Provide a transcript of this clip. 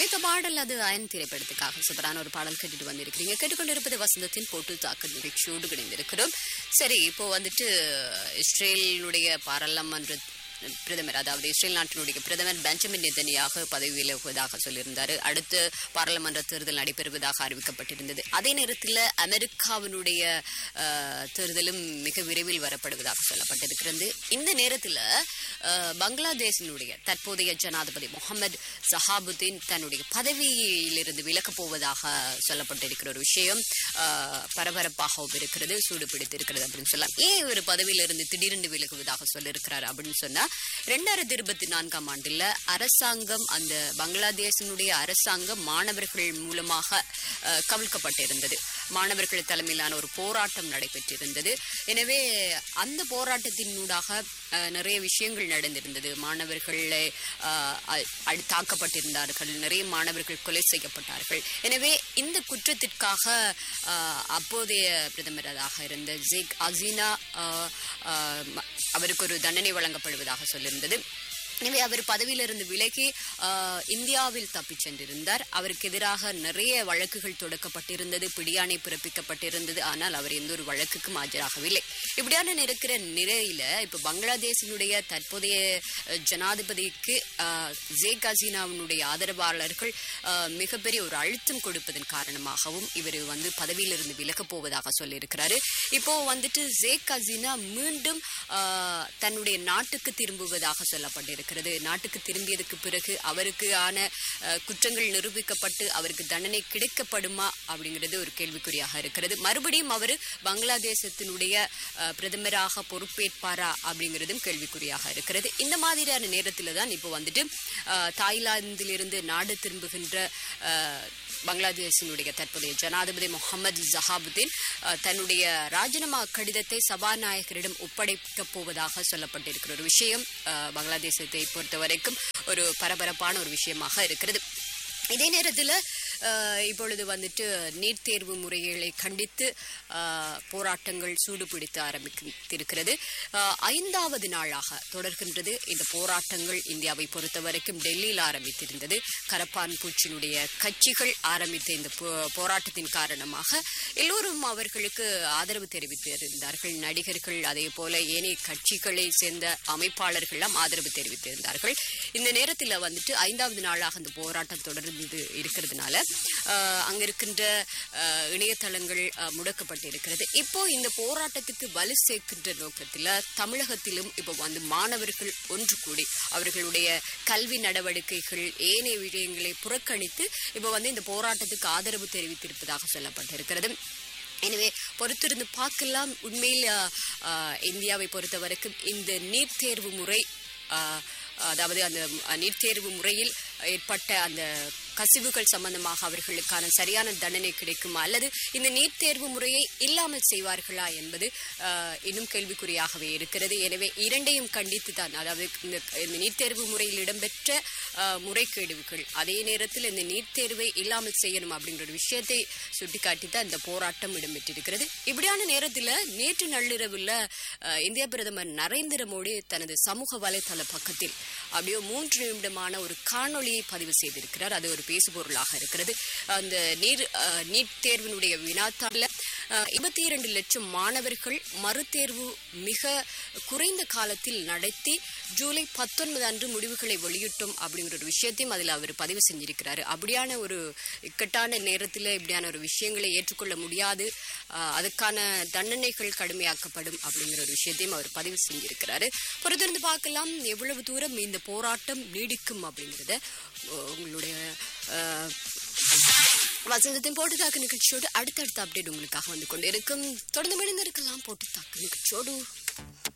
ஒலித்த பாடல் அது அயன் திரைப்படத்துக்காக சூப்பரான ஒரு பாடல் கேட்டுட்டு வந்திருக்கிறீங்க கேட்டுக்கொண்டிருப்பது வசந்தத்தின் போட்டு தாக்கு நிகழ்ச்சியோடு கிடைந்திருக்கிறோம் சரி இப்போ வந்துட்டு இஸ்ரேலுடைய பாராளுமன்ற பிரதமர் அதாவது இஸ்ரேல் நாட்டினுடைய பிரதமர் பெஞ்சமின் நெதனியாக பதவி விலகுவதாக சொல்லியிருந்தார் அடுத்து பாராளுமன்ற தேர்தல் நடைபெறுவதாக அறிவிக்கப்பட்டிருந்தது அதே நேரத்தில் அமெரிக்காவினுடைய அஹ், தேர்தலும் மிக விரைவில் வரப்படுவதாக சொல்லப்பட்டிருக்கிறது இந்த நேரத்தில் அஹ், பங்களாதேஷினுடைய தற்போதைய ஜனாதிபதி முகமது சஹாபுதீன் தன்னுடைய பதவியிலிருந்து விலகப் போவதாக சொல்லப்பட்டிருக்கிற ஒரு விஷயம் அஹ், பரபரப்பாகவும் இருக்கிறது சூடு பிடித்திருக்கிறது அப்படின்னு சொல்லலாம் ஏன் இவர் பதவியிலிருந்து திடீரென்று விலகுவதாக சொல்லியிருக்கிறார் அப்படின்னு சொன்னா ரெண்டாயிரத்தி இருபத்தி நான்காம் ஆண்டுல அரசாங்கம் அந்த பங்களாதேஷினுடைய அரசாங்கம் மாணவர்கள் மூலமாக அஹ், கவிழ்க்கப்பட்டிருந்தது மாணவர்கள் தலைமையிலான ஒரு போராட்டம் நடைபெற்றிருந்தது எனவே அந்த போராட்டத்தினூடாக அஹ், நிறைய விஷயங்கள் நடந்திருந்தது மாணவர்களை அஹ், அ- அடி- தாக்கப்பட்டிருந்தார்கள் நிறைய மாணவர்கள் கொலை செய்யப்பட்டார்கள் எனவே இந்த குற்றத்திற்காக அஹ், அப்போதைய பிரதமராக இருந்த ஜேக் அசீனா அஹ், அஹ், ம- அவருக்கு ஒரு தண்டனை வழங்கப்படுவதாக சொல்லியிருந்தது எனவே அவர் பதவியிலிருந்து விலகி ஆஹ், இந்தியாவில் தப்பிச் சென்றிருந்தார் அவருக்கு எதிராக நிறைய வழக்குகள் தொடுக்கப்பட்டிருந்தது பிடியாணை பிறப்பிக்கப்பட்டிருந்தது ஆனால் அவர் எந்த ஒரு வழக்குக்கும் ஆஜராகவில்லை இப்படியான இருக்கிற நிலையில இப்ப பங்களாதேஷினுடைய தற்போதைய அஹ், ஜனாதிபதிக்கு ஆஹ், ஜேக் ஹசீனாவினுடைய ஆதரவாளர்கள் ஆஹ், மிகப்பெரிய ஒரு அழுத்தம் கொடுப்பதன் காரணமாகவும் இவர் வந்து பதவியிலிருந்து விலகப் போவதாக சொல்லியிருக்கிறாரு இப்போ வந்துட்டு ஜேக் ஹசீனா மீண்டும் ஆஹ், தன்னுடைய நாட்டுக்கு திரும்புவதாக சொல்லப்பட்டிருக்கிறது நாட்டுக்கு திரும்பியதுக்கு பிறகு அவருக்கான ஆஹ், குற்றங்கள் நிரூபிக்கப்பட்டு அவருக்கு தண்டனை கிடைக்கப்படுமா அப்படிங்கிறது ஒரு கேள்விக்குறியாக இருக்கிறது மறுபடியும் அவர் பங்களாதேசத்தினுடைய ஆஹ், பிரதமராக பொறுப்பேற்பாரா அப்படிங்கிறதும் கேள்விக்குறியாக இருக்கிறது இந்த மாதிரியான நேரத்தில் தான் இப்போ வந்துட்டு ஆஹ், தாய்லாந்திலிருந்து நாடு திரும்புகின்ற ஆஹ், பங்களாதேஷினுடைய தற்போதைய ஜனாதிபதி முகமது ஜஹாபுதீன் அஹ், தன்னுடைய ராஜினாமா கடிதத்தை சபாநாயகரிடம் ஒப்படைக்கப் போவதாக சொல்லப்பட்டிருக்கிற ஒரு விஷயம் அஹ், பங்களாதேசத்தை பொறுத்த வரைக்கும் ஒரு பரபரப்பான ஒரு விஷயமாக இருக்கிறது இதே நேரத்தில் இப்பொழுது வந்துட்டு நீட் தேர்வு முறைகளை கண்டித்து அஹ், போராட்டங்கள் சூடுபிடித்து ஆரம்பித்திருக்கிறது அஹ், ஐந்தாவது நாளாக தொடர்கின்றது இந்த போராட்டங்கள் இந்தியாவை பொறுத்த வரைக்கும் டெல்லியில் ஆரம்பித்திருந்தது கரப்பான் பூச்சினுடைய கட்சிகள் ஆரம்பித்த இந்த போ- போராட்டத்தின் காரணமாக எல்லோரும் அவர்களுக்கு ஆதரவு தெரிவித்திருந்தார்கள் நடிகர்கள் அதே போல ஏனைய கட்சிகளை சேர்ந்த அமைப்பாளர்கள் எல்லாம் ஆதரவு தெரிவித்திருந்தார்கள் இந்த நேரத்தில் வந்துட்டு ஐந்தாவது நாளாக இந்த போராட்டம் தொடர்ந்து இருக்கிறதுனால அஹ், அங்க இருக்கின்ற அஹ், இணையதளங்கள் அஹ், முடக்கப்பட்டிருக்கிறது இப்போ இந்த போராட்டத்துக்கு வலு சேர்க்கின்ற நோக்கத்தில் தமிழகத்திலும் இப்போ வந்து மாணவர்கள் ஒன்று கூடி அவர்களுடைய கல்வி நடவடிக்கைகள் ஏனைய விஷயங்களை புறக்கணித்து இப்போ வந்து இந்த போராட்டத்துக்கு ஆதரவு தெரிவித்திருப்பதாக சொல்லப்பட்டிருக்கிறது எனவே பொறுத்திருந்து பார்க்கலாம் உண்மையில் அஹ், அஹ், இந்தியாவை பொறுத்த வரைக்கும் இந்த நீட் தேர்வு முறை அஹ், அதாவது அந்த அஹ், நீட் தேர்வு முறையில் ஏற்பட்ட அந்த கசிவுகள் சம்பந்தமாக அவர்களுக்கான சரியான தண்டனை கிடைக்குமா அல்லது இந்த நீட் தேர்வு முறையை இல்லாமல் செய்வார்களா என்பது அஹ், இன்னும் கேள்விக்குறியாகவே இருக்கிறது எனவே இரண்டையும் கண்டித்து தான் அதாவது இந்த இந்த நீட் தேர்வு முறையில் இடம்பெற்ற அஹ், முறைகேடுகள் அதே நேரத்தில் இந்த நீட் தேர்வை இல்லாமல் செய்யணும் அப்படிங்கிற ஒரு விஷயத்தை சுட்டிக்காட்டி தான் இந்த போராட்டம் இடம்பெற்றிருக்கிறது இப்படியான நேரத்தில் நேற்று நள்ளிரவில் அஹ், இந்திய பிரதமர் நரேந்திர மோடி தனது சமூக வலைதள பக்கத்தில் அப்படியே மூன்று நிமிடமான ஒரு காணொளியை பதிவு செய்திருக்கிறார் அது ஒரு பேசுபொருளாக இருக்கிறது அந்த நீர் அஹ், நீட் தேர்வினுடைய வினாத்தாள இருபத்தி இரண்டு லட்சம் மாணவர்கள் மறுதேர்வு மிக குறைந்த காலத்தில் நடத்தி ஜூலை பத்தொன்பது அன்று முடிவுகளை வெளியிட்டோம் அப்படிங்கிற ஒரு விஷயத்தையும் அதில் அவர் பதிவு செஞ்சிருக்கிறாரு அப்படியான ஒரு இக்கட்டான நேரத்தில் இப்படியான ஒரு விஷயங்களை ஏற்றுக்கொள்ள முடியாது அஹ், அதுக்கான தண்டனைகள் கடுமையாக்கப்படும் அப்படிங்கிற ஒரு விஷயத்தையும் அவர் பதிவு செஞ்சிருக்கிறாரு பொறுத்திருந்து பார்க்கலாம் எவ்வளவு தூரம் இந்த போராட்டம் நீடிக்கும் அப்படிங்கிறத அஹ், உங்களுடைய அஹ், வசந்தத்தின் போட்டு தாக்கு நிகழ்ச்சியோடு அடுத்தடுத்த அப்டேட் உங்களுக்காக வந்து கொண்டு இருக்கும் தொடர்ந்து மணிந்திருக்கலாம் போட்டு தாக்கு நிகழ்ச்சியோடு